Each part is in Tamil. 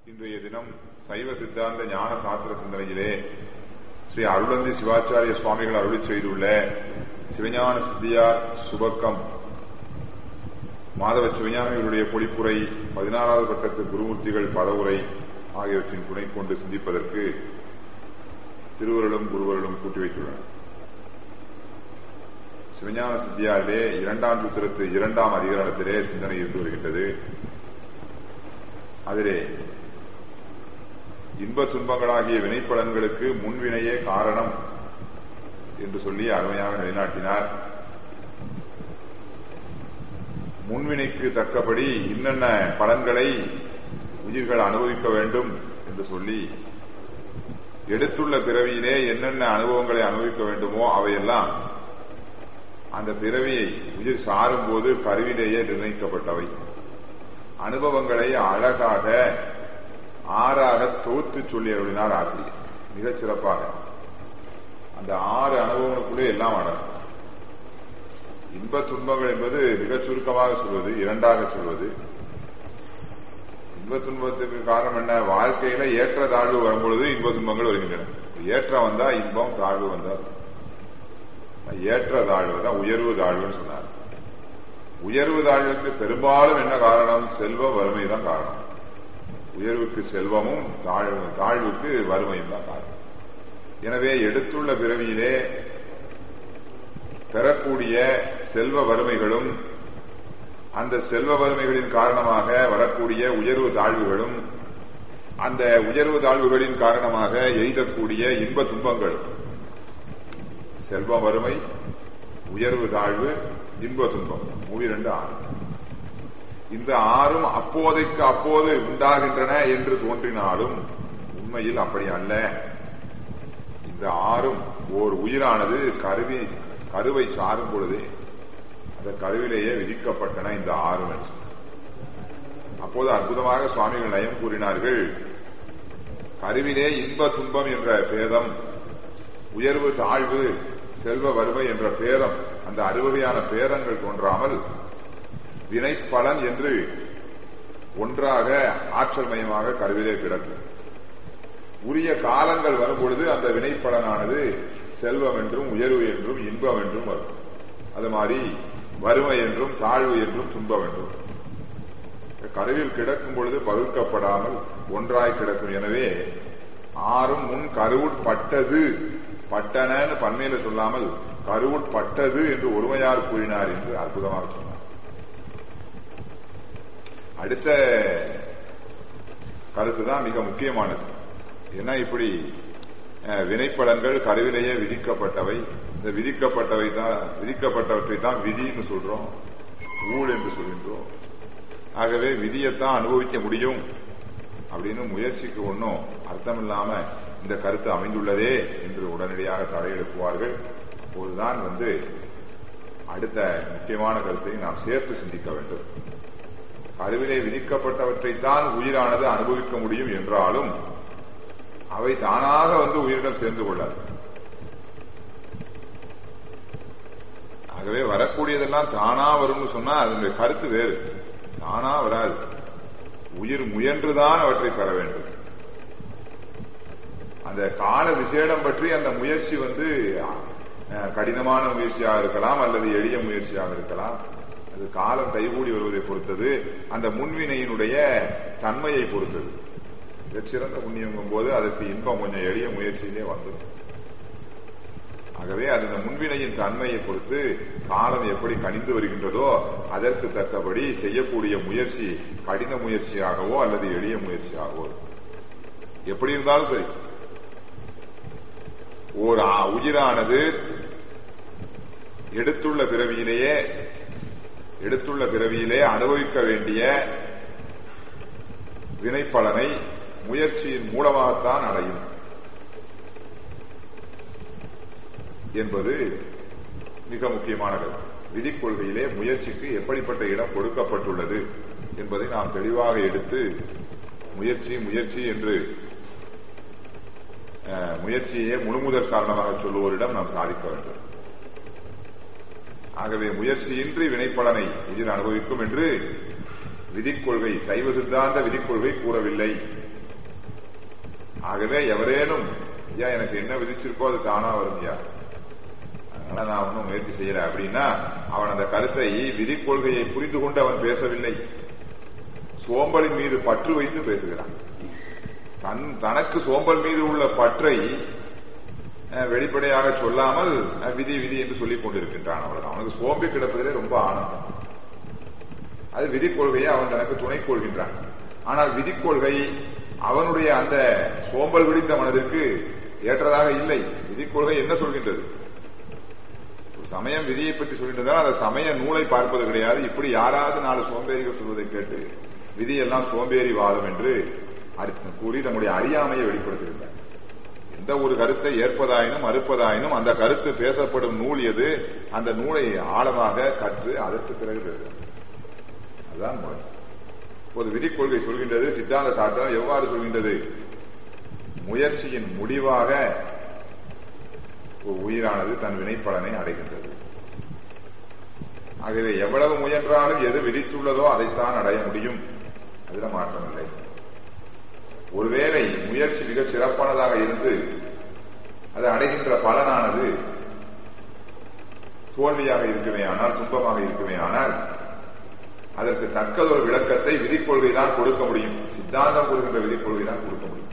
இன்றைய தினம் சைவ சித்தாந்த ஞான சாஸ்திர சிந்தனையிலே ஸ்ரீ அருளந்தி சிவாச்சாரிய சுவாமிகள் அருளி செய்துள்ள சிவஞான சித்தியார் சுபக்கம் மாதவ சிவஞானிகளுடைய பொழிப்புரை பதினாறாவது கட்டத்து குருமூர்த்திகள் பதவுரை ஆகியவற்றின் துணை கொண்டு சிந்திப்பதற்கு திருவருளும் குருவருளும் கூட்டி வைத்துள்ளனர் சிவஞான சித்தியாரிலே இரண்டாம் சூத்திரத்து இரண்டாம் அதிகாரத்திலே சிந்தனை இருந்து வருகின்றது அதிலே இன்ப துன்பங்களாகிய வினைப்பலன்களுக்கு முன்வினையே காரணம் என்று சொல்லி அருமையாக நிலைநாட்டினார் முன்வினைக்கு தக்கபடி இன்னென்ன பலன்களை உயிர்கள் அனுபவிக்க வேண்டும் என்று சொல்லி எடுத்துள்ள பிறவியிலே என்னென்ன அனுபவங்களை அனுபவிக்க வேண்டுமோ அவையெல்லாம் அந்த பிறவியை உயிர் சாரும் போது கருவிலேயே நிர்ணயிக்கப்பட்டவை அனுபவங்களை அழகாக ஆறாக தொகுத்து சொல்லி அருளினார் ஆசிரியர் மிகச் சிறப்பாக அந்த ஆறு அனுபவங்களுக்குள்ளே எல்லாம் அடங்கும் இன்ப துன்பங்கள் என்பது மிகச் சுருக்கமாக சொல்வது இரண்டாக சொல்வது இன்ப துன்பத்துக்கு காரணம் என்ன வாழ்க்கையில ஏற்ற தாழ்வு வரும்பொழுது இன்ப துன்பங்கள் வருகின்றன ஏற்றம் வந்தா இன்பம் தாழ்வு வந்தா ஏற்ற தாழ்வு தான் உயர்வு தாழ்வுன்னு சொன்னார் உயர்வு தாழ்வுக்கு பெரும்பாலும் என்ன காரணம் செல்வ வறுமை தான் காரணம் உயர்வுக்கு செல்வமும் தாழ்வு தாழ்வுக்கு வறுமையும் தான் காரணம் எனவே எடுத்துள்ள பிறவியிலே பெறக்கூடிய செல்வ வறுமைகளும் அந்த செல்வ வறுமைகளின் காரணமாக வரக்கூடிய உயர்வு தாழ்வுகளும் அந்த உயர்வு தாழ்வுகளின் காரணமாக எய்தக்கூடிய இன்ப துன்பங்கள் செல்வ வறுமை உயர்வு தாழ்வு இன்ப துன்பம் மூவி ரெண்டு ஆறு இந்த ஆறும் அப்போதைக்கு அப்போது உண்டாகின்றன என்று தோன்றினாலும் உண்மையில் அப்படி அல்ல இந்த ஆறும் ஓர் உயிரானது கருவி கருவை சாரும் பொழுதே அந்த கருவிலேயே விதிக்கப்பட்டன இந்த ஆறும் என்று அப்போது அற்புதமாக சுவாமிகள் நயம் கூறினார்கள் கருவிலே இன்ப துன்பம் என்ற பேதம் உயர்வு தாழ்வு செல்வ வறுமை என்ற பேதம் அந்த அறுவகையான பேதங்கள் தோன்றாமல் வினைப்பலன் என்று ஒன்றாக ஆற்றல் மயமாக கருவிலே கிடக்கும் உரிய காலங்கள் வரும்பொழுது அந்த வினைப்பலனானது செல்வம் என்றும் உயர்வு என்றும் இன்பம் என்றும் வரும் அது மாதிரி வறுமை என்றும் தாழ்வு என்றும் துன்பம் என்றும் கருவில் கிடக்கும் பொழுது பகுக்கப்படாமல் ஒன்றாய் கிடக்கும் எனவே ஆறும் முன் கருவுட்பட்டது பட்டனன்னு பன்மையில சொல்லாமல் கருவுட்பட்டது என்று ஒருமையார் கூறினார் என்று அற்புதமாக சொன்னார் அடுத்த கருத்து தான் மிக முக்கியமானது ஏன்னா இப்படி வினைப்பலன்கள் கருவிலேயே விதிக்கப்பட்டவை இந்த விதிக்கப்பட்டவை தான் விதிக்கப்பட்டவற்றை தான் விதின்னு சொல்றோம் ஊழ் என்று சொல்கின்றோம் ஆகவே விதியைத்தான் அனுபவிக்க முடியும் அப்படின்னு முயற்சிக்கு ஒன்றும் அர்த்தம் இல்லாம இந்த கருத்து அமைந்துள்ளதே என்று உடனடியாக தடையெழுப்புவார்கள் அப்போதுதான் வந்து அடுத்த முக்கியமான கருத்தை நாம் சேர்த்து சிந்திக்க வேண்டும் கருவிலே விதிக்கப்பட்டவற்றைத்தான் உயிரானது அனுபவிக்க முடியும் என்றாலும் அவை தானாக வந்து உயிரிடம் சேர்ந்து கொள்ளாது ஆகவே வரக்கூடியதெல்லாம் தானா வரும்னு சொன்னா அதனுடைய கருத்து வேறு தானா வராது உயிர் முயன்றுதான் அவற்றை பெற வேண்டும் அந்த கால விசேடம் பற்றி அந்த முயற்சி வந்து கடினமான முயற்சியாக இருக்கலாம் அல்லது எளிய முயற்சியாக இருக்கலாம் அது காலம் கைகூடி வருவதை பொறுத்தது அந்த முன்வினையினுடைய தன்மையை பொறுத்தது சிறந்த புண்ணியங்கும் போது அதற்கு இன்பம் கொஞ்சம் எளிய முயற்சியிலே வந்துடும் ஆகவே அது இந்த முன்வினையின் தன்மையை பொறுத்து காலம் எப்படி கணிந்து வருகின்றதோ அதற்கு தக்கபடி செய்யக்கூடிய முயற்சி கடின முயற்சியாகவோ அல்லது எளிய முயற்சியாகவோ எப்படி இருந்தாலும் சரி ஓர் உயிரானது எடுத்துள்ள பிறவியிலேயே எடுத்துள்ள பிறவியிலே அனுபவிக்க வேண்டிய வினைப்பலனை முயற்சியின் மூலமாகத்தான் அடையும் என்பது மிக முக்கியமான கருத்து விதிக் கொள்கையிலே முயற்சிக்கு எப்படிப்பட்ட இடம் கொடுக்கப்பட்டுள்ளது என்பதை நாம் தெளிவாக எடுத்து முயற்சி முயற்சி என்று முயற்சியே முழுமுதற் காரணமாக சொல்லுவோரிடம் நாம் சாதிக்க வேண்டும் ஆகவே முயற்சியின்றி வினைப்பலனை உயிர் அனுபவிக்கும் என்று விதிக்கொள்கை சைவ சித்தாந்த விதிக்கொள்கை கூறவில்லை ஆகவே எவரேனும் ஐயா எனக்கு என்ன விதிச்சிருக்கோ அது தானா வரும்யா அதனால நான் ஒன்றும் முயற்சி செய்யல அப்படின்னா அவன் அந்த கருத்தை விதி கொள்கையை புரிந்து கொண்டு அவன் பேசவில்லை சோம்பலின் மீது பற்று வைத்து பேசுகிறான் தன் தனக்கு சோம்பல் மீது உள்ள பற்றை அஹ், வெளிப்படையாக சொல்லாமல் அஹ், விதி விதி என்று சொல்லிக் கொண்டிருக்கின்றான் அவ்வளவுதான் அவனுக்கு சோம்பி கிடப்பதிலே ரொம்ப ஆனந்தம் அது விதி கொள்கையை அவன் தனக்கு துணை கொள்கின்றான் ஆனால் விதி கொள்கை அவனுடைய அந்த சோம்பல் பிடித்த மனதிற்கு ஏற்றதாக இல்லை விதி கொள்கை என்ன சொல்கின்றது ஒரு சமயம் விதியை பற்றி சொல்கின்றதால் அந்த சமய நூலை பார்ப்பது கிடையாது இப்படி யாராவது நாலு சோம்பேறிகள் சொல்வதை கேட்டு விதியெல்லாம் சோம்பேறி வாழும் என்று அறி- கூறி நம்முடைய அறியாமையை வெளிப்படுத்துகின்றார் எந்த ஒரு கருத்தை ஏற்பதாயினும் மறுப்பதாயினும் அந்த கருத்து பேசப்படும் நூல் எது அந்த நூலை ஆழமாக கற்று அதற்கு பிறகு பேசுகிறார் அதுதான் முறை இப்போது விதிக் கொள்கை சொல்கின்றது சித்தாந்த சாஸ்திரம் எவ்வாறு சொல்கின்றது முயற்சியின் முடிவாக ஒரு உயிரானது தன் வினைப்பலனை அடைகின்றது ஆகவே எவ்வளவு முயன்றாலும் எது விதித்துள்ளதோ அதைத்தான் அடைய முடியும் அதுல மாற்றமில்லை ஒருவேளை முயற்சி மிகச் சிறப்பானதாக இருந்து அது அடைகின்ற பலனானது தோல்வியாக இருக்குமே ஆனால் துன்பமாக இருக்குமே ஆனால் அதற்கு தக்கதொரு விளக்கத்தை விதிக் கொள்கை தான் கொடுக்க முடியும் சித்தாந்தம் கூறுகின்ற விதிக் கொள்கை தான் கொடுக்க முடியும்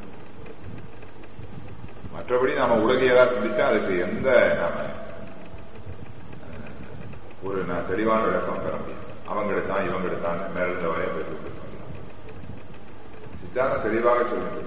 மற்றபடி நாம உலகியலா சிந்திச்சா அதுக்கு எந்த நாம அஹ், ஒரு நான் தெளிவான விளக்கம் பெற முடியும் அவங்கெடுத்தான் இவங்கெடுத்தான் மேலிருந்த வரைய பேசிட்டு சித்தாந்தம் தெளிவாக சொல்கின்றது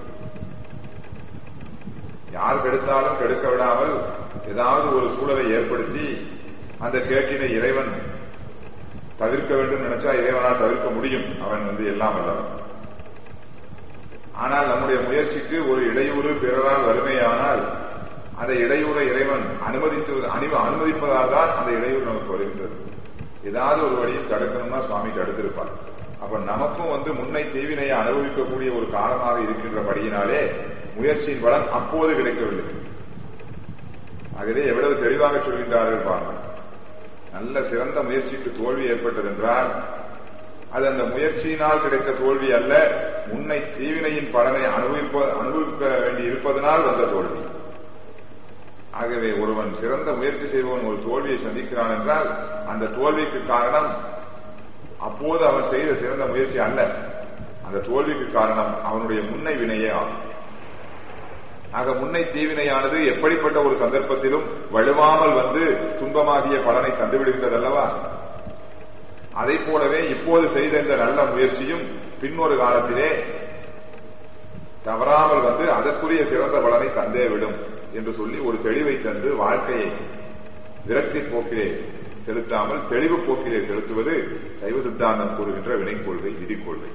யார் கெடுத்தாலும் கெடுக்க விடாமல் ஏதாவது ஒரு சூழலை ஏற்படுத்தி அந்த கேட்டினை இறைவன் தவிர்க்க வேண்டும் நினைச்சா இறைவனால் தவிர்க்க முடியும் அவன் வந்து எல்லாம் வல்லவன் ஆனால் நம்முடைய முயற்சிக்கு ஒரு இடையூறு பிறரால் வறுமையானால் அந்த இடையூரை இறைவன் அனுமதித்து அனு- அனுமதிப்பதால் தான் அந்த இடையூறு நமக்கு வருகின்றது ஏதாவது ஒரு வழியில் தடுக்கணும்னா சுவாமி தடுத்திருப்பார் அப்ப நமக்கும் வந்து முன்னை செய்வினையை அனுபவிக்கக்கூடிய ஒரு காலமாக இருக்கின்றபடியினாலே முயற்சியின் பலன் அப்போது கிடைக்கவில்லை ஆகவே எவ்வளவு தெளிவாக சொல்கின்றார்கள் பாருங்கள் நல்ல சிறந்த முயற்சிக்கு தோல்வி ஏற்பட்டதென்றால் அது அந்த முயற்சியினால் கிடைத்த தோல்வி அல்ல முன்னை தீவினையின் பலனை அனுபவிப்ப அனுபவிக்க வேண்டி இருப்பதனால் வந்த தோல்வி ஆகவே ஒருவன் சிறந்த முயற்சி செய்பவன் ஒரு தோல்வியை சந்திக்கிறான் என்றால் அந்த தோல்விக்கு காரணம் அப்போது அவன் செய்த சிறந்த முயற்சி அல்ல அந்த தோல்விக்கு காரணம் அவனுடைய முன்னை வினையே ஆகும் ஆக முன்னை தீவினையானது எப்படிப்பட்ட ஒரு சந்தர்ப்பத்திலும் வலுவாமல் வந்து துன்பமாகிய பலனை தந்துவிடுகின்றது அல்லவா அதை போலவே இப்போது செய்த இந்த நல்ல முயற்சியும் பின்னொரு காலத்திலே தவறாமல் வந்து அதற்குரிய சிறந்த பலனை தந்தே விடும் என்று சொல்லி ஒரு தெளிவை தந்து வாழ்க்கையை விரக்தி போக்கிலே செலுத்தாமல் தெளிவு போக்கிலே செலுத்துவது சைவ சித்தாந்தம் கூறுகின்ற வினை கொள்கை விதி கொள்கை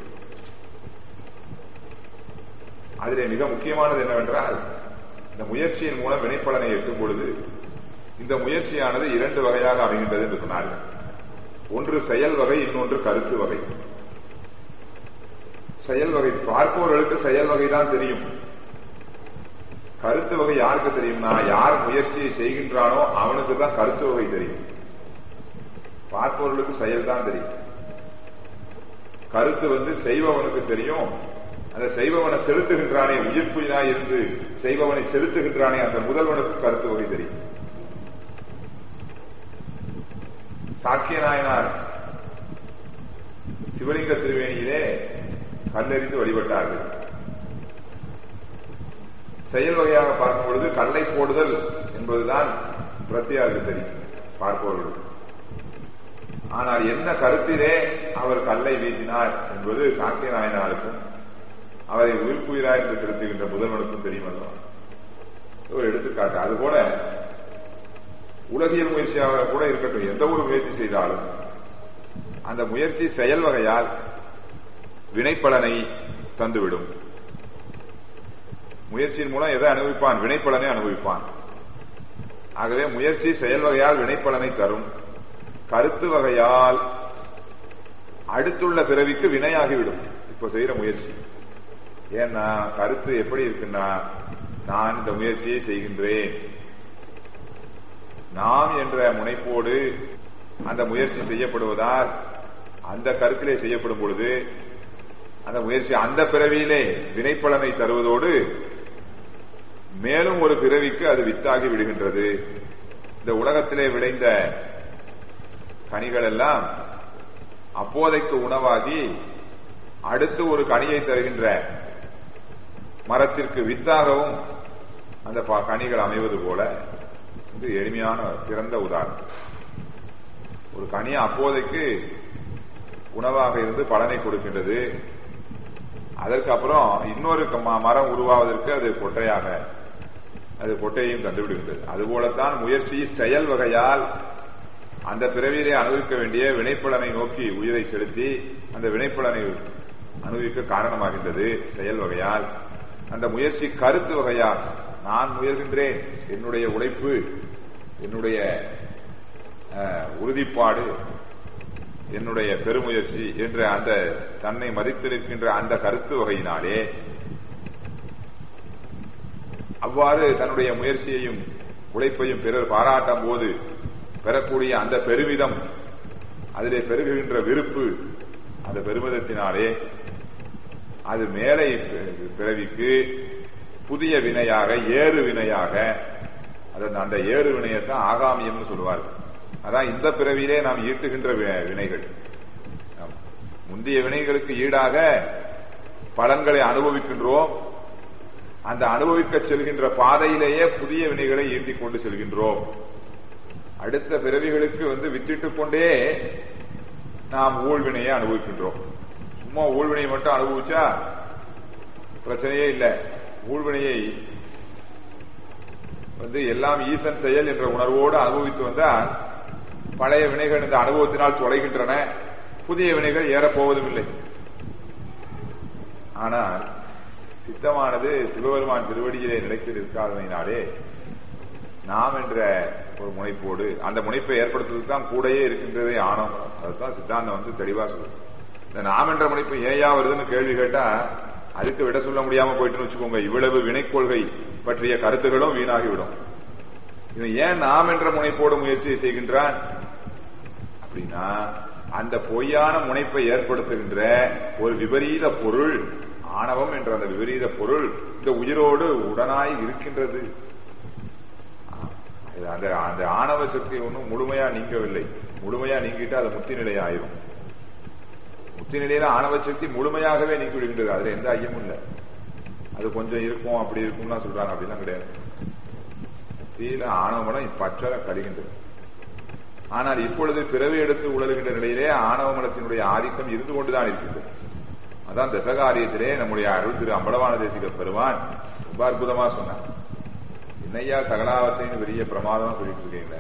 அதிலே மிக முக்கியமானது என்னவென்றால் இந்த முயற்சியின் மூலம் வினைப்பலனை எட்டும் பொழுது இந்த முயற்சியானது இரண்டு வகையாக அமைகின்றது என்று சொன்னார்கள் ஒன்று செயல் வகை இன்னொன்று கருத்து வகை செயல் வகை பார்ப்பவர்களுக்கு செயல் வகை தான் தெரியும் கருத்து வகை யாருக்கு தெரியும்னா யார் முயற்சியை செய்கின்றானோ அவனுக்கு தான் கருத்து வகை தெரியும் பார்ப்பவர்களுக்கு செயல் தான் தெரியும் கருத்து வந்து செய்பவனுக்கு தெரியும் அந்த செய்பவனை செலுத்துகின்றானே உயிர்ப்புயினாய் இருந்து செய்பவனை செலுத்துகின்றானே அந்த முதல்வனுக்கு கருத்து வகை தெரியும் சாக்கிய நாயனார் சிவலிங்க திருவேணியிலே கல்லெறிந்து வழிபட்டார்கள் செயல் வகையாக பார்க்கும் பொழுது கல்லை போடுதல் என்பதுதான் பிரத்தியாருக்கு தெரியும் பார்ப்பவர்களுக்கு ஆனால் என்ன கருத்திலே அவர் கல்லை வீசினார் என்பது சாக்கிய நாயனாருக்கும் அவரை உயிர்ப்புயிராய் என்று செலுத்துகின்ற முதல்வனுக்கும் தெரியும் அல்லவா ஒரு எடுத்துக்காட்டு அதுபோல உலகியல் முயற்சியாக கூட இருக்கட்டும் எந்த ஒரு முயற்சி செய்தாலும் அந்த முயற்சி செயல் வகையால் வினைப்பலனை தந்துவிடும் முயற்சியின் மூலம் எதை அனுபவிப்பான் வினைப்பலனை அனுபவிப்பான் ஆகவே முயற்சி செயல் வகையால் வினைப்பலனை தரும் கருத்து வகையால் அடுத்துள்ள பிறவிக்கு வினையாகிவிடும் இப்ப செய்யற முயற்சி ஏன்னா கருத்து எப்படி இருக்குன்னா நான் இந்த முயற்சியை செய்கின்றேன் நாம் என்ற முனைப்போடு அந்த முயற்சி செய்யப்படுவதால் அந்த கருத்திலே செய்யப்படும் பொழுது அந்த முயற்சி அந்த பிறவியிலே வினைப்பலனை தருவதோடு மேலும் ஒரு பிறவிக்கு அது வித்தாகி விடுகின்றது இந்த உலகத்திலே விளைந்த கனிகள் எல்லாம் அப்போதைக்கு உணவாகி அடுத்து ஒரு கனியை தருகின்ற மரத்திற்கு வித்தாகவும் அந்த கனிகள் அமைவது போல இது எளிமையான சிறந்த உதாரணம் ஒரு கனி அப்போதைக்கு உணவாக இருந்து பலனை கொடுக்கின்றது அதற்கப்புறம் இன்னொரு மரம் உருவாவதற்கு அது கொட்டையாக அது கொட்டையையும் தந்துவிடுகின்றது அதுபோலத்தான் முயற்சி செயல் வகையால் அந்த பிறவியிலே அனுபவிக்க வேண்டிய வினைப்பலனை நோக்கி உயிரை செலுத்தி அந்த வினைப்பலனை அனுபவிக்க காரணமாகின்றது செயல் வகையால் அந்த முயற்சி கருத்து வகையால் நான் முயல்கின்றேன் என்னுடைய உழைப்பு என்னுடைய உறுதிப்பாடு என்னுடைய பெருமுயற்சி என்ற அந்த தன்னை மதித்து நிற்கின்ற அந்த கருத்து வகையினாலே அவ்வாறு தன்னுடைய முயற்சியையும் உழைப்பையும் பிறர் பாராட்டும் போது பெறக்கூடிய அந்த பெருமிதம் அதிலே பெருகுகின்ற விருப்பு அந்த பெருமிதத்தினாலே அது மேலை பிறவிக்கு புதிய வினையாக ஏறு வினையாக அந்த ஏறு வினையத்தான் ஆகாமியம்னு சொல்லுவார்கள் அதான் இந்த பிறவியிலே நாம் ஈட்டுகின்ற வினைகள் முந்தைய வினைகளுக்கு ஈடாக பலன்களை அனுபவிக்கின்றோம் அந்த அனுபவிக்க செல்கின்ற பாதையிலேயே புதிய வினைகளை ஈட்டிக் கொண்டு செல்கின்றோம் அடுத்த பிறவிகளுக்கு வந்து வித்திட்டுக் கொண்டே நாம் ஊழ்வினையை அனுபவிக்கின்றோம் சும்மா ஊழ்வினையை மட்டும் அனுபவிச்சா பிரச்சனையே இல்லை ஊழ்வினையை வந்து எல்லாம் ஈசன் செயல் என்ற உணர்வோடு அனுபவித்து வந்தால் பழைய வினைகள் இந்த அனுபவத்தினால் தொலைகின்றன புதிய வினைகள் ஏறப்போவதும் இல்லை ஆனால் சித்தமானது சிவபெருமான் திருவடியிலே நிலைத்து நிற்காதமையினாலே நாம் என்ற ஒரு முனைப்போடு அந்த முனைப்பை ஏற்படுத்துவதற்கு தான் கூடையே இருக்கின்றதே ஆணவம் அதுதான் சித்தாந்தம் வந்து தெளிவா சொல்லுது இந்த நாம் என்ற முனைப்பு ஏயா வருதுன்னு கேள்வி கேட்டா அதுக்கு விட சொல்ல முடியாம போயிட்டுன்னு வச்சுக்கோங்க இவ்வளவு வினைக்கொள்கை பற்றிய கருத்துகளும் வீணாகிவிடும் இவன் ஏன் நாம் என்ற முனைப்போடு முயற்சி செய்கின்றான் அப்படின்னா அந்த பொய்யான முனைப்பை ஏற்படுத்துகின்ற ஒரு விபரீத பொருள் ஆணவம் என்ற அந்த விபரீத பொருள் இந்த உயிரோடு உடனாய் இருக்கின்றது அந்த அந்த ஆணவ சக்தி ஒன்றும் முழுமையா நீங்கவில்லை முழுமையா நீங்கிட்டு அது முத்தி நிலை ஆயிரும் முத்தி நிலையில ஆணவ சக்தி முழுமையாகவே நீக்கி விடுகின்றது அதுல எந்த ஐயமும் இல்லை அது கொஞ்சம் இருக்கும் அப்படி இருக்கும்லாம் சொல்றாங்க அப்படிலாம் கிடையாது முத்தியில ஆணவ மனம் பற்றல கருகின்றது ஆனால் இப்பொழுது பிறவி எடுத்து உழலுகின்ற நிலையிலே ஆணவ மனத்தினுடைய ஆதிக்கம் இருந்து கொண்டுதான் இருக்கின்றது அதான் தசகாரியத்திலே நம்முடைய அருள் திரு அம்பலவான தேசிக பெருமான் ரொம்ப அற்புதமா சொன்னார் என்னையா சகலாவத்தைன்னு பெரிய பிரமாதமா சொல்லிட்டு இருக்கீங்க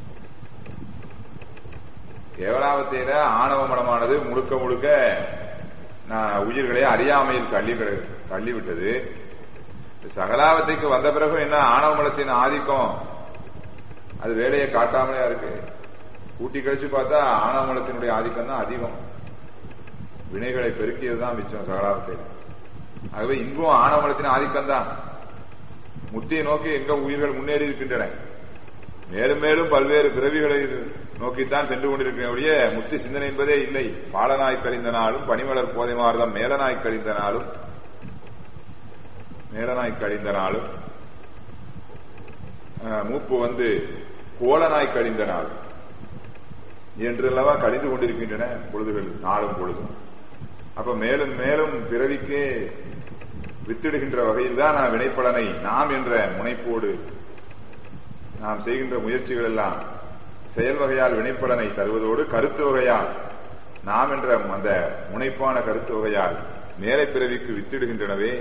கேவலாவத்தையில ஆணவ மனமானது முழுக்க முழுக்க உயிர்களை அறியாமையில் தள்ளி தள்ளிவிட்டது சகலாவத்தைக்கு வந்த பிறகு என்ன ஆணவ மலத்தின் ஆதிக்கம் அது வேலையை காட்டாமலே இருக்கு கூட்டி கழிச்சு பார்த்தா ஆணவ மலத்தினுடைய ஆதிக்கம் தான் அதிகம் வினைகளை பெருக்கியதுதான் மிச்சம் சகலாவத்தையில் ஆகவே இங்கும் ஆணவ மலத்தின் ஆதிக்கம் தான் முத்தியை நோக்கி எங்க உயிர்கள் முன்னேறி இருக்கின்றன மேலும் மேலும் பல்வேறு பிறவிகளை நோக்கித்தான் சென்று கொண்டிருக்கிற முத்தி சிந்தனை என்பதே இல்லை பாலனாய் கழிந்த நாளும் பனிமலர் போதை மாறுதம் மேலனாய் கழிந்த நாளும் மேலனாய் கழிந்த நாளும் மூப்பு வந்து கோலனாய் கழிந்த நாள் என்றெல்லவா கழிந்து கொண்டிருக்கின்றன பொழுதுகள் நாளும் பொழுதும் அப்ப மேலும் மேலும் பிறவிக்கு வித்திடுகின்ற வகையில் தான் நான் வினைப்பலனை நாம் என்ற முனைப்போடு நாம் செய்கின்ற முயற்சிகள் எல்லாம் செயல் வகையால் வினைப்பலனை தருவதோடு கருத்து வகையால் நாம் என்ற அந்த முனைப்பான கருத்து வகையால் மேலை பிறவிக்கு வித்திடுகின்றனவே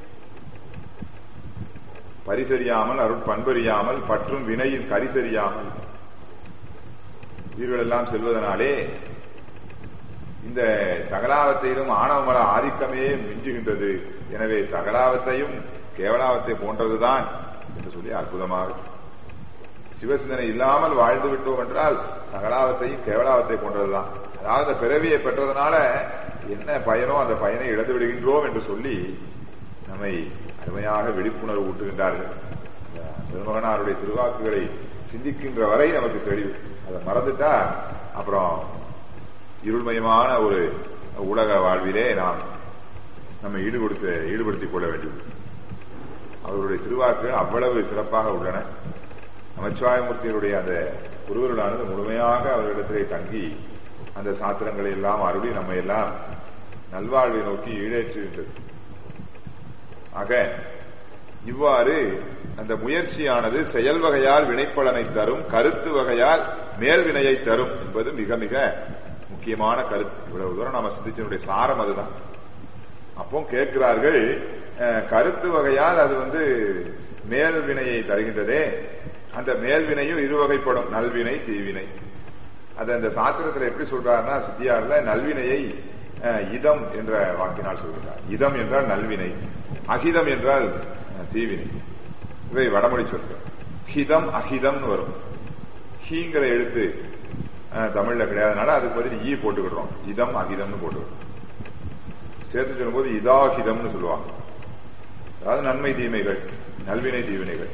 பரிசறியாமல் அருட்பண்பறியாமல் பற்றும் வினையின் கரிசறியாமல் உயிர்கள் எல்லாம் செல்வதனாலே இந்த சகலாவத்தையிலும் ஆணவமல ஆதிக்கமே மிஞ்சுகின்றது எனவே சகலாவத்தையும் கேவலாவத்தை போன்றதுதான் என்று சொல்லி அற்புதமாக சிவசிந்தனை இல்லாமல் வாழ்ந்து விட்டோம் என்றால் சகலாவத்தையும் கேவலாவத்தை போன்றதுதான் அதாவது அந்த பிறவியை பெற்றதுனால என்ன பயனோ அந்த பயனை இழந்து விடுகின்றோம் என்று சொல்லி நம்மை அருமையாக விழிப்புணர்வு ஊட்டுகின்றார்கள் பெருமகனாருடைய திருவாக்குகளை சிந்திக்கின்ற வரை நமக்கு தெளிவு அதை மறந்துட்டா அப்புறம் இருள்மயமான ஒரு உலக வாழ்விலே நாம் நம்ம ஈடுபடுத்த ஈடுபடுத்திக் கொள்ள வேண்டும் அவருடைய திருவாக்குகள் அவ்வளவு சிறப்பாக உள்ளன நமச்சிவாயமூர்த்தியுடைய அந்த குருவர்களானது முழுமையாக அவர்களிடத்திலே தங்கி அந்த சாத்திரங்களை எல்லாம் அருளி நம்ம எல்லாம் நல்வாழ்வை நோக்கி ஈடேற்றுகின்றது ஆக இவ்வாறு அந்த முயற்சியானது செயல் வகையால் வினைப்பலனை தரும் கருத்து வகையால் மேல் வினையை தரும் என்பது மிக மிக முக்கியமான கருத்து இவ்வளவு தூரம் நம்ம சிந்திச்சனுடைய சாரம் அதுதான் அப்போ கேட்கிறார்கள் கருத்து வகையால் அது வந்து மேல் வினையை தருகின்றதே அந்த மேல் வினையும் இருவகைப்படும் நல்வினை தீவினை அது அந்த சாத்திரத்தில் எப்படி சொல்றாருன்னா சித்தியார்ல நல்வினையை இதம் என்ற வாக்கினால் சொல்கிறார் இதம் என்றால் நல்வினை அகிதம் என்றால் தீவினை இவை வடமொழி சொற்கள் ஹிதம் அஹிதம்னு வரும் ஹீங்கிற எழுத்து தமிழ்ல கிடையாதுனால அதுக்கு பதில் ஈ போட்டுக்கிடுறோம் இதம் அகிதம்னு போட்டுக்கிறோம் சேர்த்து சொல்லும்போது இதாகிதம்னு சொல்லுவாங்க அதாவது நன்மை தீமைகள் நல்வினை தீவினைகள்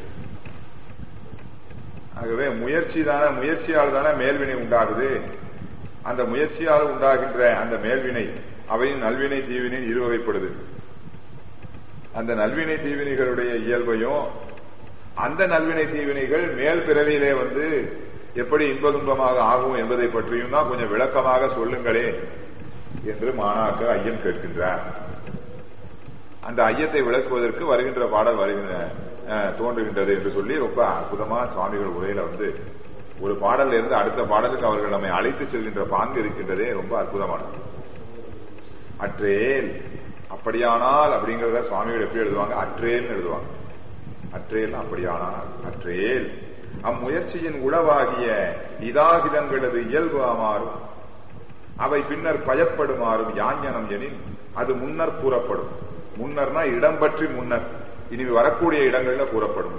ஆகவே முயற்சி தானே முயற்சியால் தானே மேல்வினை உண்டாகுது அந்த முயற்சியால் உண்டாகின்ற அந்த மேல்வினை அவையும் நல்வினை தீவினை இருவகைப்படுது அந்த நல்வினை தீவினைகளுடைய இயல்பையும் அந்த நல்வினை தீவினைகள் மேல் பிறவியிலே வந்து எப்படி இன்ப துன்பமாக ஆகும் என்பதை பற்றியும் தான் கொஞ்சம் விளக்கமாக சொல்லுங்களே என்று மாணாக்கர் ஐயம் கேட்கின்றார் அந்த ஐயத்தை விளக்குவதற்கு வருகின்ற பாடல் வருகின்ற தோன்றுகின்றது என்று சொல்லி ரொம்ப அற்புதமா சுவாமிகள் உரையில வந்து ஒரு பாடல்ல இருந்து அடுத்த பாடலுக்கு அவர்கள் நம்மை அழைத்து செல்கின்ற பாங்கு இருக்கின்றதே ரொம்ப அற்புதமானது அற்றேல் அப்படியானால் அப்படிங்கறத சுவாமிகள் எப்படி எழுதுவாங்க அற்றேல் எழுதுவாங்க அற்றேல் அப்படியானால் அற்றேல் அம்முயற்சியின் உளவாகிய இதாகிதங்களது இயல்பு மாறும் அவை பின்னர் பயப்படுமாறும் யாஞனம் எனின் அது முன்னர் கூறப்படும் முன்னர்னா இடம் பற்றி முன்னர் இனி வரக்கூடிய இடங்கள்ல கூறப்படும்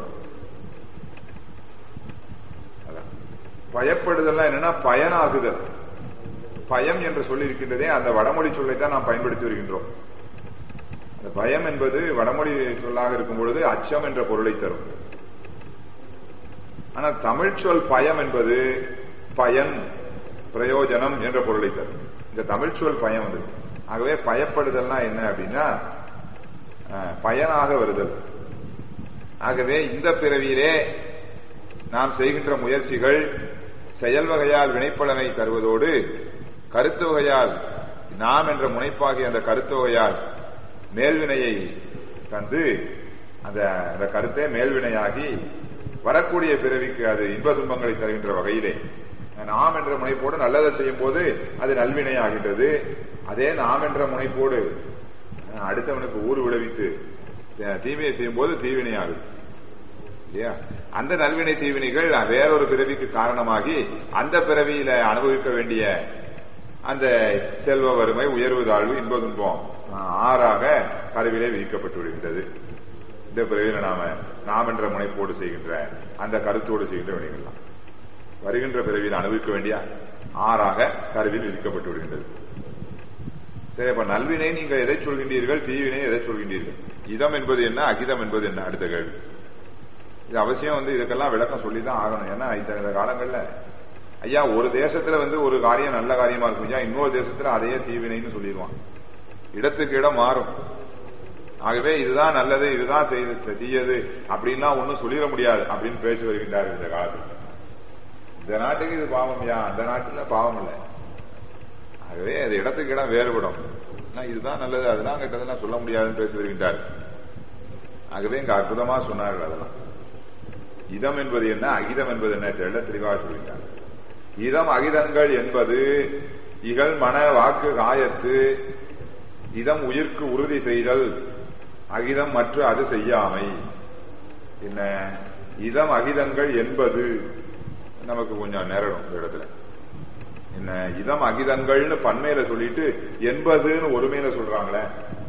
பயப்படுதல்லாம் என்னன்னா பயனாகுதல் பயம் என்று சொல்லி இருக்கின்றதே அந்த வடமொழி சொல்லைத்தான் நாம் பயன்படுத்தி வருகின்றோம் அந்த பயம் என்பது வடமொழி சொல்லாக இருக்கும் பொழுது அச்சம் என்ற பொருளை தரும் ஆனா தமிழ் சொல் பயம் என்பது பயன் பிரயோஜனம் என்ற பொருளை தரும் இந்த தமிழ் சொல் பயம் வந்து ஆகவே பயப்படுதல்னா என்ன அப்படின்னா பயனாக வருதல் ஆகவே இந்த பிறவியிலே நாம் செய்கின்ற முயற்சிகள் செயல் வகையால் வினைப்பலனை தருவதோடு கருத்து வகையால் நாம் என்ற முனைப்பாகிய அந்த கருத்து வகையால் மேல்வினையை தந்து அந்த அந்த கருத்தே மேல்வினையாகி வரக்கூடிய பிறவிக்கு அது இன்ப துன்பங்களை தருகின்ற வகையிலே நாம் என்ற முனைப்போடு நல்லதை செய்யும் போது அது நல்வினை ஆகின்றது அதே நாம் என்ற முனைப்போடு அடுத்தவனுக்கு ஊர் விளைவித்து தீமையை செய்யும் போது தீவினை ஆகுது இல்லையா அந்த நல்வினை தீவினைகள் வேறொரு பிறவிக்கு காரணமாகி அந்த பிறவியில அனுபவிக்க வேண்டிய அந்த செல்வ வறுமை உயர்வு தாழ்வு இன்ப துன்பம் ஆறாக கருவிலே விதிக்கப்பட்டு விடுகின்றது இந்த பிறவியில நாம நாம் என்ற முனைப்போடு செய்கின்ற அந்த கருத்தோடு செய்கின்ற வினைகள்லாம் வருகின்ற பிறவியில் அனுபவிக்க வேண்டிய ஆறாக கருவில் விதிக்கப்பட்டு விடுகின்றது சரி அப்ப நல்வினை நீங்க எதை சொல்கின்றீர்கள் தீவினை எதை சொல்கின்றீர்கள் இதம் என்பது என்ன அகிதம் என்பது என்ன அடுத்த கேள்வி இது அவசியம் வந்து இதுக்கெல்லாம் விளக்கம் சொல்லிதான் ஆகணும் ஏன்னா இத்தனை காலங்கள்ல ஐயா ஒரு தேசத்துல வந்து ஒரு காரியம் நல்ல காரியமா இருக்கும் ஐயா இன்னொரு தேசத்துல அதையே தீவினைன்னு சொல்லிடுவான் இடத்துக்கு இடம் மாறும் ஆகவே இதுதான் நல்லது இதுதான் செய்து தீயது அப்படின்லாம் ஒன்னும் சொல்லிட முடியாது அப்படின்னு பேசி வருகின்றார் இந்த காலத்தில் இந்த நாட்டுக்கு இது பாவம் யா அந்த நாட்டுல பாவம் இல்லை ஆகவே அது இடத்துக்கு இடம் வேறுபடும் இதுதான் நல்லது அதெல்லாம் கெட்டதெல்லாம் சொல்ல முடியாதுன்னு பேசி வருகின்றார் ஆகவே இங்க அற்புதமா சொன்னார்கள் அதெல்லாம் இதம் என்பது என்ன அகிதம் என்பது என்ன தெள்ள தெளிவாக சொல்கிறார் இதம் அகிதங்கள் என்பது இகழ் மன வாக்கு காயத்து இதம் உயிர்க்கு உறுதி செய்தல் அகிதம் மற்ற அது செய்யாமை என்ன இதம் அகிதங்கள் என்பது நமக்கு கொஞ்சம் நேரணும் இந்த இடத்துல என்ன இதம் அகிதங்கள்னு பன்மையில சொல்லிட்டு என்பதுன்னு ஒருமையில சொல்றாங்களே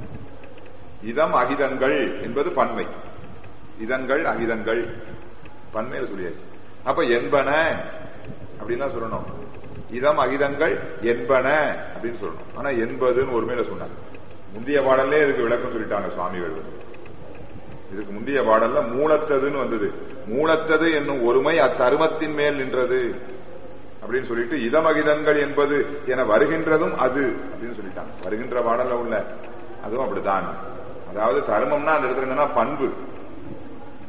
இதம் அகிதங்கள் என்பது பன்மை இதங்கள் அகிதங்கள் பன்மையில சொல்லியாச்சு அப்ப என்பன அப்படின்னு சொல்லணும் இதம் அகிதங்கள் என்பன அப்படின்னு சொல்லணும் ஆனா என்பதுன்னு ஒருமையில சொன்னாங்க முந்தைய பாடல்லே இதுக்கு விளக்கம் சொல்லிட்டாங்க சுவாமிகள் இதுக்கு முந்தைய பாடல்ல மூலத்ததுன்னு வந்தது மூலத்தது என்னும் ஒருமை அத்தருமத்தின் மேல் நின்றது அப்படின்னு சொல்லிட்டு இதமகிதங்கள் என்பது என வருகின்றதும் அது அப்படின்னு சொல்லிட்டாங்க வருகின்ற பாடல்ல உள்ள அதுவும் அப்படித்தான் அதாவது தர்மம்னா அந்த இடத்துல என்னன்னா பண்பு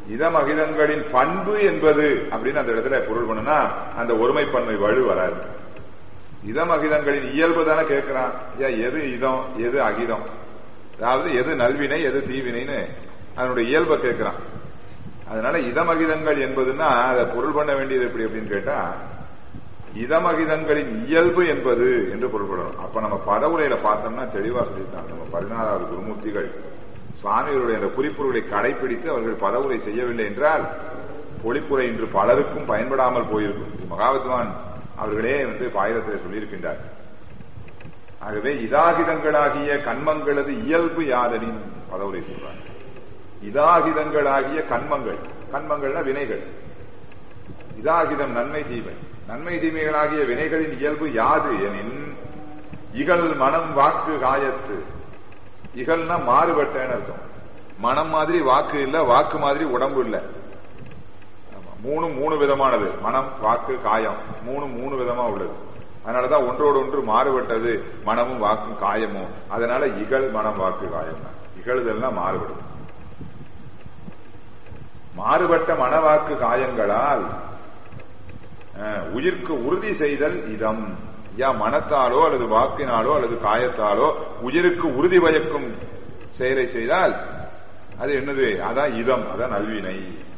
இதம் அகிதங்களின் பண்பு என்பது அப்படின்னு அந்த இடத்துல பொருள் பண்ணுனா அந்த ஒருமைப்பன்மை வலு வராது இதம் அகிதங்களின் இயல்பு தானே கேட்கிறான் ஏன் எது இதம் எது அகிதம் அதாவது எது நல்வினை எது தீவினைன்னு அதனுடைய இயல்பை கேட்கிறான் அதனால இதமகிதங்கள் என்பதுன்னா அதை பொருள் பண்ண வேண்டியது எப்படி அப்படின்னு கேட்டா இதமகிதங்களின் இயல்பு என்பது என்று பொருள்படணும் அப்ப நம்ம பதவுரையில பார்த்தோம்னா தெளிவா சொல்லியிருக்காங்க நம்ம பதினாறாவது குருமூர்த்திகள் சுவாமிகளுடைய அந்த குறிப்புகளை கடைபிடித்து அவர்கள் பதவுரை செய்யவில்லை என்றால் பொழிப்புரை இன்று பலருக்கும் பயன்படாமல் போயிருக்கும் மகாவித்வான் அவர்களே வந்து பாயிரத்தில் சொல்லியிருக்கின்றார் ஆகவே இதாகிதங்களாகிய கண்மங்களது இயல்பு யாதனின் பதவுரை சொல்றாங்க இதாகிதங்களாகிய கண்மங்கள் கண்மங்கள்னா வினைகள் இதாகிதம் நன்மை தீமை நன்மை தீமைகளாகிய வினைகளின் இயல்பு யாது எனின் இகல் மனம் வாக்கு காயத்து இகல்னா மாறுபட்டேன்னு அர்த்தம் மனம் மாதிரி வாக்கு இல்ல வாக்கு மாதிரி உடம்பு இல்ல மூணு மூணு விதமானது மனம் வாக்கு காயம் மூணு மூணு விதமா உள்ளது அதனாலதான் ஒன்றோடு ஒன்று மாறுபட்டது மனமும் வாக்கும் காயமும் அதனால இகழ் மனம் வாக்கு காயம் இகழுதெல்லாம் மாறுபடும் மாறுபட்ட மனவாக்கு காயங்களால் உயிர்க்கு உறுதி செய்தல் இதம் யா மனத்தாலோ அல்லது வாக்கினாலோ அல்லது காயத்தாலோ உயிருக்கு உறுதி பயக்கும் செயலை செய்தால் அது என்னது அதான் இதம் அதான் நல்வினை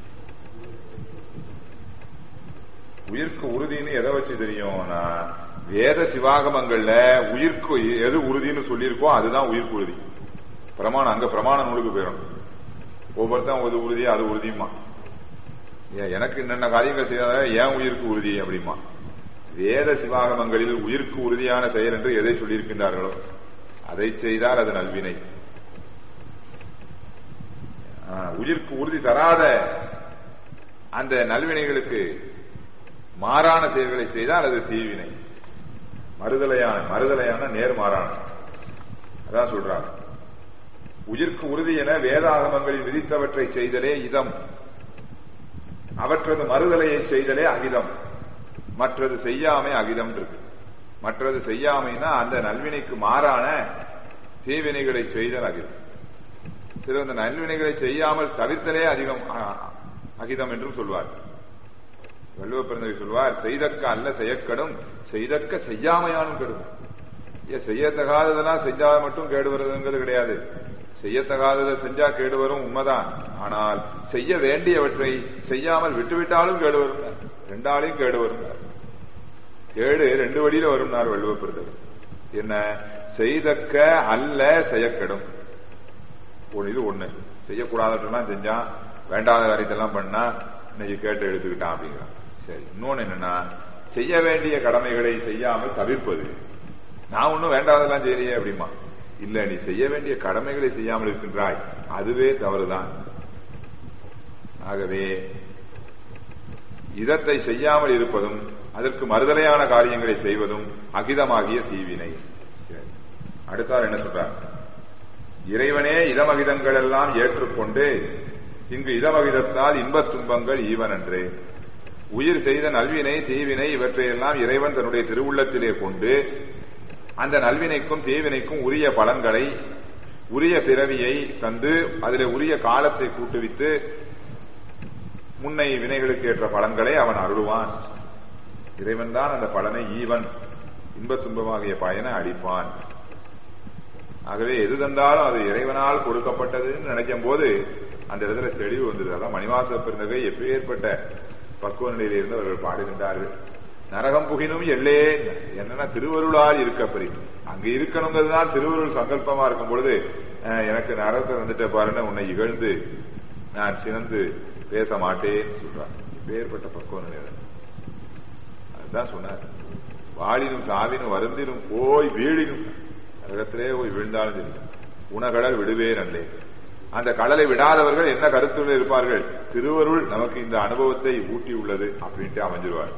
உயிர்க்கு உறுதின்னு எதை வச்சு தெரியும்னா வேத சிவாகமங்கள்ல உயிர்க்கு எது உறுதின்னு சொல்லியிருக்கோ அதுதான் உயிர்க்கு உறுதி பிரமாணம் அங்க பிரமாண நூலுக்கு போயிடணும் ஒவ்வொருத்தன் ஒரு உறுதி அது உறுதியுமா எனக்கு என்னென்ன காரியங்கள் செய்யாத ஏன் உயிருக்கு உறுதி அப்படிமா வேத சிவாகமங்களில் உயிருக்கு உறுதியான செயல் என்று எதை சொல்லியிருக்கின்றார்களோ அதை செய்தால் அது நல்வினை உயிருக்கு உறுதி தராத அந்த நல்வினைகளுக்கு மாறான செயல்களை செய்தால் அது தீவினை மறுதலையான மறுதலையான நேர்மாறான அதான் சொல்றாங்க உயிர்க்கு உறுதி என வேதாகமங்களில் விதித்தவற்றை செய்தலே இதம் அவற்றது மறுதலையை செய்தலே அகிதம் மற்றது செய்யாமை அகிதம் இருக்கு மற்றது செய்யாமைனா அந்த நல்வினைக்கு மாறான தீவினைகளை செய்தல் அகிதம் சில அந்த நல்வினைகளை செய்யாமல் தவிர்த்தலே அதிகம் அகிதம் என்றும் சொல்வார் வள்ளுவ பிறந்தவை சொல்வார் செய்தக்க அல்ல செய்யக்கடும் செய்தக்க செய்யாமையானும் கெடும் ஏன் செய்யத்தகாததெல்லாம் செஞ்சா மட்டும் கேடு வருதுங்கிறது கிடையாது செய்யத்தகாததை செஞ்சா கேடு வரும் உண்மைதான் ஆனால் செய்ய வேண்டியவற்றை செய்யாமல் விட்டுவிட்டாலும் கேடு வரும் ரெண்டாலையும் கேடு வரும் கேடு ரெண்டு வழியில வரும்னார் வள்ளுவ பிறந்தவர் என்ன செய்தக்க அல்ல செய்யக்கெடும் ஒன்று இது ஒண்ணு செய்யக்கூடாதெல்லாம் செஞ்சான் வேண்டாத காரியத்தெல்லாம் பண்ணா இன்னைக்கு கேட்டு எடுத்துக்கிட்டான் அப்படிங்கிறான் சரி இன்னொன்னு என்னன்னா செய்ய வேண்டிய கடமைகளை செய்யாமல் தவிர்ப்பது நான் ஒன்னும் வேண்டாதெல்லாம் செய்யலையே அப்படிமா இல்ல நீ செய்ய வேண்டிய கடமைகளை செய்யாமல் இருக்கின்றாய் அதுவே தவறுதான் ஆகவே இதத்தை செய்யாமல் இருப்பதும் அதற்கு மறுதலையான காரியங்களை செய்வதும் அகிதமாகிய தீவினை அடுத்தார் என்ன சொல்றார் இறைவனே இதமகிதங்கள் எல்லாம் ஏற்றுக்கொண்டு இங்கு இதமகிதத்தால் இன்பத் துன்பங்கள் ஈவனன்றே உயிர் செய்த நல்வினை தீவினை இவற்றையெல்லாம் இறைவன் தன்னுடைய திருவுள்ளத்திலே கொண்டு அந்த நல்வினைக்கும் தீவினைக்கும் உரிய பலன்களை உரிய பிறவியை தந்து அதில் உரிய காலத்தை கூட்டுவித்து முன்னை வினைகளுக்கு ஏற்ற பலன்களை அவன் அருளுவான் இறைவன் தான் அந்த பலனை ஈவன் இன்பத் துன்பமாகிய பயனை அளிப்பான் ஆகவே எது தந்தாலும் அது இறைவனால் கொடுக்கப்பட்டதுன்னு நினைக்கும் போது அந்த இடத்துல தெளிவு வந்தது அதான் மணிவாச பிறந்தகை எப்பேற்பட்ட பக்குவ நிலையில இருந்து அவர்கள் பாடுகின்றார்கள் நரகம் புகினும் எல்லே என்னன்னா திருவருளால் இருக்க பெரிய அங்க இருக்கணுங்கிறது தான் திருவருள் சங்கல்பமா இருக்கும் பொழுது எனக்கு நரகத்தை வந்துட்ட பாருன்னு உன்னை இகழ்ந்து நான் சினந்து பேச மாட்டேன்னு சொல்றான் இப்பேற்பட்ட பக்குவ நிலையில அதுதான் சொன்னார் வாழினும் சாவினும் வருந்தினும் போய் வீழினும் நரகத்திலே போய் விழுந்தாலும் சரி உணகடல் விடுவே நல்லே அந்த கடலை விடாதவர்கள் என்ன கருத்துல இருப்பார்கள் திருவருள் நமக்கு இந்த அனுபவத்தை ஊட்டி உள்ளது அப்படின்ட்டு அமைஞ்சிருவார்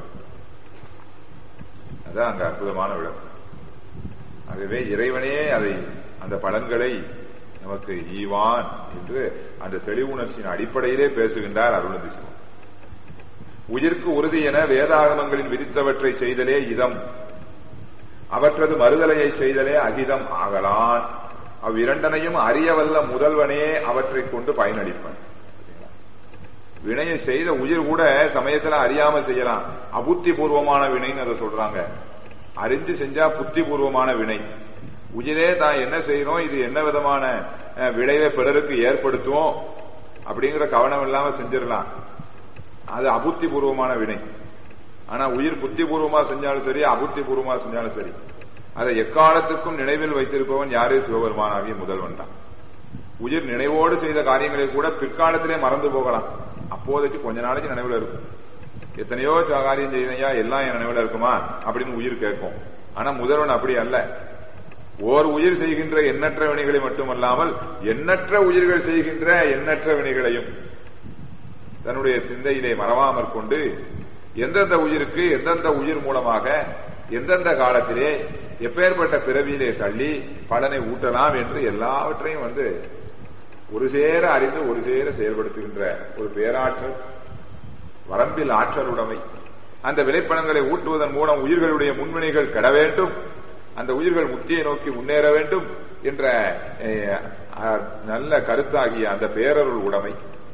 அதான் அங்க அற்புதமான விளக்கம் ஆகவே இறைவனே அதை அந்த பலன்களை நமக்கு ஈவான் என்று அந்த தெளிவுணர்ச்சியின் அடிப்படையிலே பேசுகின்றார் அருணதிசிவம் உயிர்க்கு உறுதி என வேதாகமங்களில் விதித்தவற்றை செய்தலே இதம் அவற்றது மறுதலையை செய்தலே அகிதம் ஆகலான் அவ்விரண்டனையும் அறியவல்ல முதல்வனே அவற்றை கொண்டு பயனளிப்பன் வினையை செய்த உயிர் கூட சமயத்துல அறியாம செய்யலாம் அபுத்தி பூர்வமான வினைன்னு அதை சொல்றாங்க அறிஞ்சு செஞ்சா புத்தி பூர்வமான வினை உயிரே தான் என்ன செய்யறோம் இது என்ன விதமான அஹ், விளைவை பிறருக்கு ஏற்படுத்துவோம் அப்படிங்கிற கவனம் இல்லாம செஞ்சிடலாம் அது அபுத்தி பூர்வமான வினை ஆனா உயிர் புத்தி பூர்வமா செஞ்சாலும் சரி அபுத்தி பூர்வமா செஞ்சாலும் சரி அதை எக்காலத்துக்கும் நினைவில் வைத்திருப்பவன் யாரே சிவபெருமானாகிய முதல்வன் தான் உயிர் நினைவோடு செய்த காரியங்களை கூட பிற்காலத்திலே மறந்து போகலாம் அப்போதைக்கு கொஞ்ச நாளைக்கு நினைவுல இருக்கும் எத்தனையோ ச- காரியம் செய்தையா எல்லாம் என் நினைவுல இருக்குமா அப்படின்னு உயிர் கேட்கும் ஆனா முதல்வன் அப்படி அல்ல ஓர் உயிர் செய்கின்ற எண்ணற்ற வினைகளை மட்டுமல்லாமல் எண்ணற்ற உயிர்கள் செய்கின்ற எண்ணற்ற வினைகளையும் தன்னுடைய சிந்தையிலே மறவாமற் கொண்டு எந்தெந்த உயிருக்கு எந்தெந்த உயிர் மூலமாக எந்தெந்த காலத்திலே எப்பேற்பட்ட பிறவியிலே தள்ளி பலனை ஊட்டலாம் என்று எல்லாவற்றையும் வந்து ஒரு சேர அறிந்து ஒரு சேர செயல்படுத்துகின்ற ஒரு பேராற்றல் வரம்பில் ஆற்றல் உடைமை அந்த விளைப்பணங்களை ஊட்டுவதன் மூலம் உயிர்களுடைய முன்வினைகள் கெட வேண்டும் அந்த உயிர்கள் முக்தியை நோக்கி முன்னேற வேண்டும் என்ற அஹ், அஹ், நல்ல கருத்தாகிய அந்த பேரருள் உடைமை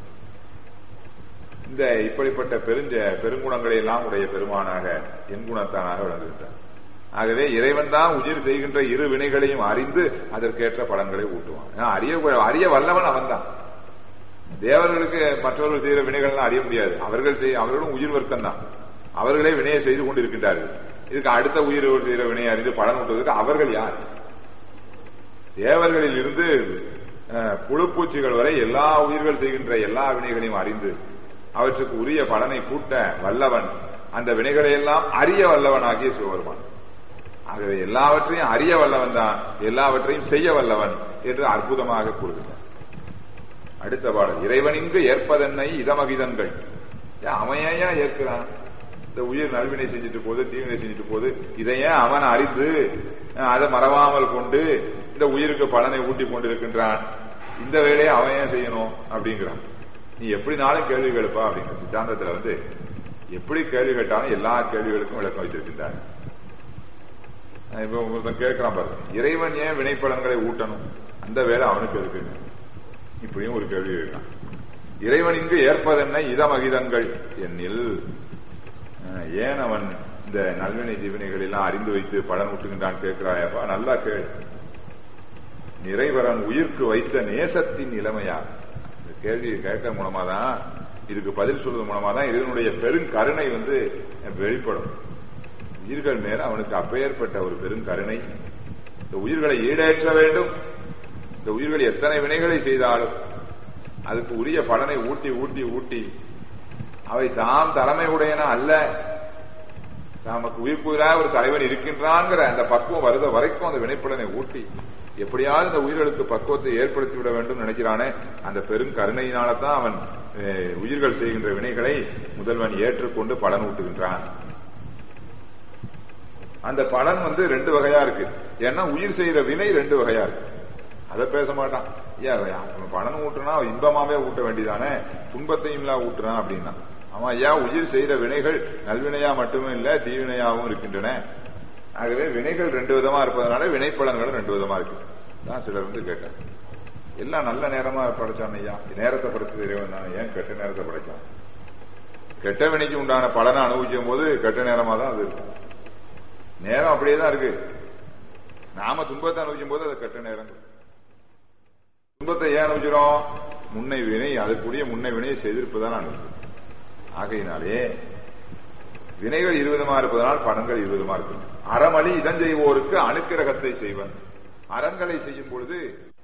இந்த இப்படிப்பட்ட பெருஞ்ச பெருங்குணங்களை எல்லாம் உடைய பெருமானாக என் குணத்தானாக விளங்குகின்றார் ஆகவே இறைவன் தான் உயிர் செய்கின்ற இரு வினைகளையும் அறிந்து அதற்கேற்ற பலன்களை ஊட்டுவான் ஏன்னா, அறிய அறிய வல்லவன் அவன்தான் தேவர்களுக்கு மற்றவர்கள் செய்கிற வினைகள்லாம் அறிய முடியாது அவர்கள் செய் அவர்களும் உயிர் வர்க்கம் தான் அவர்களே வினையை செய்து கொண்டிருக்கின்றார்கள் இதுக்கு அடுத்த உயிர் செய்கிற வினையை அறிந்து பலன் ஊட்டுவதற்கு அவர்கள் யார் தேவர்களில் இருந்து அஹ், புழுப்பூச்சிகள் வரை எல்லா உயிர்கள் செய்கின்ற எல்லா வினைகளையும் அறிந்து அவற்றுக்கு உரிய பலனை கூட்ட வல்லவன் அந்த வினைகளை எல்லாம் அறிய வல்லவனாகிய சிவபெருமான் ஆகவே எல்லாவற்றையும் அறிய வல்லவன் தான் எல்லாவற்றையும் செய்ய வல்லவன் என்று அற்புதமாக கூறுகிறார் அடுத்த பாடல் இறைவனிங்கு ஏற்பதென்னை இதமகிதன்கள் ஏன் அவன் ஏன் ஏற்கிறான் இந்த உயிர் நல்வினை செஞ்சுட்டு போது தீவினை செஞ்சுட்டு போது இதை ஏன் அவன் அறிந்து அஹ், அதை மறவாமல் கொண்டு இந்த உயிருக்கு பலனை ஊட்டி கொண்டிருக்கின்றான் இந்த வேலையை அவன் ஏன் செய்யணும் அப்படிங்கிறான் நீ எப்படினாலும் கேள்வி கேளுப்பா அப்படிங்கிற சித்தாந்தத்துல வந்து எப்படி கேள்வி கேட்டாலும் எல்லா கேள்விகளுக்கும் விளக்கம் வைத்திருக்கின்றார் அஹ் இப்ப ஒருத்தன் கேட்கிறான் பாரு இறைவன் ஏன் வினைப்பலன்களை ஊட்டணும் அந்த வேலை அவனுக்கு இருக்கு இப்படியும் ஒரு கேள்வி கேட்கிறான் இறைவன் இங்கு ஏற்பதென்ன இதமகிதங்கள் என்னில் அஹ் ஏன் அவன் இந்த நல்வினை தீவினைகள் எல்லாம் அறிந்து வைத்து பலன் ஊட்டுகின்றான் கேட்கிறாயப்பா நல்லா கேள் நிறைவரன் உயிர்க்கு வைத்த நேசத்தின் இளமையா இந்த கேள்வியை கேட்க மூலமா தான் இதுக்கு பதில் சொல்றது மூலமா தான் இதனுடைய பெருங்கருணை வந்து வெளிப்படும் உயிர்கள் மேல அவனுக்கு அப்பேற்பட்ட ஒரு பெருங்கருணை இந்த உயிர்களை ஈடேற்ற வேண்டும் இந்த உயிர்கள் எத்தனை வினைகளை செய்தாலும் அதுக்கு உரிய பலனை ஊட்டி ஊட்டி ஊட்டி அவை தாம் தலைமை உடையன அல்ல நமக்கு உயிர்ப்புயிராக ஒரு தலைவன் இருக்கின்றான்ங்கிற அந்த பக்குவம் வருத வரைக்கும் அந்த வினைப்பலனை ஊட்டி எப்படியாவது இந்த உயிர்களுக்கு பக்குவத்தை ஏற்படுத்தி விட வேண்டும் நினைக்கிறானே அந்த பெரும் கருணையினால தான் அவன் அஹ், உயிர்கள் செய்கின்ற வினைகளை முதல்வன் ஏற்றுக்கொண்டு பலன் ஊட்டுகின்றான் அந்த பலன் வந்து ரெண்டு வகையா இருக்கு ஏன்னா உயிர் செய்யற வினை ரெண்டு வகையா இருக்கு அதை பேச மாட்டான் ஏன் அவன் பலன் ஊட்டுனா இன்பமாவே ஊட்ட வேண்டியதானே துன்பத்தையும் இல்லா ஊட்டுறான் அப்படின்னா அவன் ஐயா உயிர் செய்யற வினைகள் நல்வினையா மட்டுமே இல்ல தீவினையாவும் இருக்கின்றன ஆகவே வினைகள் ரெண்டு விதமா இருப்பதனால வினைப்பலன்களும் ரெண்டு விதமா இருக்கு தான் சிலர் வந்து கேட்டார் எல்லாம் நல்ல நேரமா படைச்சான் ஐயா நேரத்தை படைச்சது இறைவன் தானே ஏன் கெட்ட நேரத்தை படைச்சான் கெட்ட வினைக்கு உண்டான பலனை அனுபவிக்கும் போது கெட்ட நேரமா தான் அது இருக்கும் நேரம் அப்படியே தான் இருக்கு நாம துன்பத்தை அனுபவிக்கும் போது அது கெட்ட நேரம் துன்பத்தை ஏன் அனுபவிக்கிறோம் முன்னை வினை அதற்குரிய முன்னை வினையை செய்திருப்பதான் அனுபவிக்கும் ஆகையினாலே வினைகள் இருவிதமா இருப்பதனால் பலன்கள் இருவிதமா இருக்கு அறமளி இதன் செய்வோருக்கு அணுக்கிரகத்தை செய்வன் அறங்களை செய்யும் பொழுது